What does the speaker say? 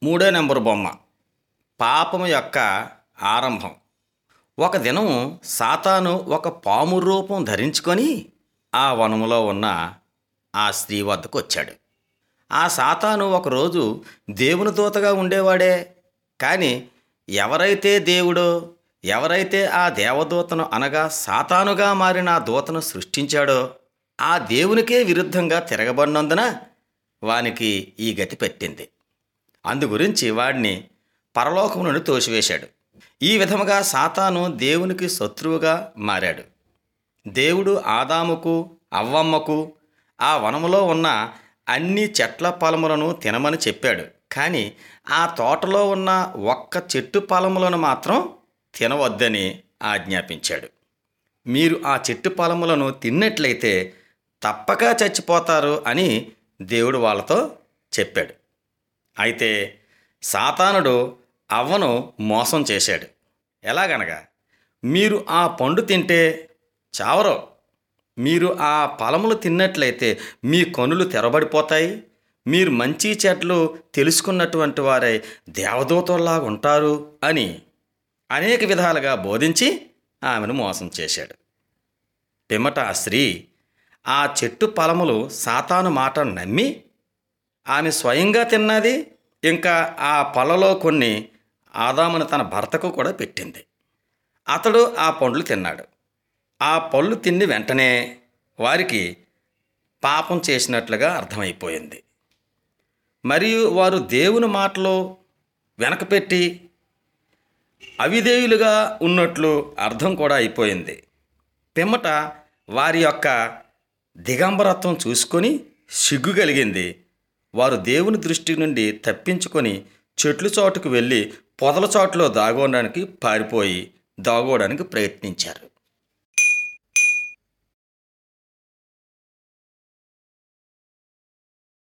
మూడో నెంబరు బొమ్మ పాపము యొక్క ఆరంభం ఒక దినం సాతాను ఒక పాము రూపం ధరించుకొని ఆ వనములో ఉన్న ఆ స్త్రీ వద్దకు వచ్చాడు ఆ సాతాను ఒకరోజు దేవుని దూతగా ఉండేవాడే కానీ ఎవరైతే దేవుడో ఎవరైతే ఆ దేవదూతను అనగా సాతానుగా మారిన ఆ దూతను సృష్టించాడో ఆ దేవునికే విరుద్ధంగా తిరగబడినందున వానికి ఈ గతి పెట్టింది అందుగురించి వాడిని పరలోకం నుండి తోసివేశాడు ఈ విధముగా సాతాను దేవునికి శత్రువుగా మారాడు దేవుడు ఆదాముకు అవ్వమ్మకు ఆ వనములో ఉన్న అన్ని చెట్ల ఫలములను తినమని చెప్పాడు కానీ ఆ తోటలో ఉన్న ఒక్క చెట్టు ఫలములను మాత్రం తినవద్దని ఆజ్ఞాపించాడు మీరు ఆ చెట్టు ఫలములను తిన్నట్లయితే తప్పక చచ్చిపోతారు అని దేవుడు వాళ్ళతో చెప్పాడు అయితే సాతానుడు అవ్వను మోసం చేశాడు ఎలాగనగా మీరు ఆ పండు తింటే చావరో మీరు ఆ ఫలములు తిన్నట్లయితే మీ కనులు తెరబడిపోతాయి మీరు మంచి చెట్లు తెలుసుకున్నటువంటి వారై దేవదూతల్లాగా ఉంటారు అని అనేక విధాలుగా బోధించి ఆమెను మోసం చేశాడు పిమ్మట ఆ స్త్రీ ఆ చెట్టు ఫలములు సాతాను మాట నమ్మి ఆమె స్వయంగా తిన్నది ఇంకా ఆ పళ్ళలో కొన్ని ఆదామును తన భర్తకు కూడా పెట్టింది అతడు ఆ పండ్లు తిన్నాడు ఆ పళ్ళు తిని వెంటనే వారికి పాపం చేసినట్లుగా అర్థమైపోయింది మరియు వారు దేవుని మాటలు వెనకపెట్టి అవిధేయులుగా ఉన్నట్లు అర్థం కూడా అయిపోయింది పిమ్మట వారి యొక్క దిగంబరత్వం చూసుకొని సిగ్గు కలిగింది వారు దేవుని దృష్టి నుండి తప్పించుకొని చెట్లు చోటుకు వెళ్ళి పొదల చోటులో దాగోడానికి పారిపోయి దాగోవడానికి ప్రయత్నించారు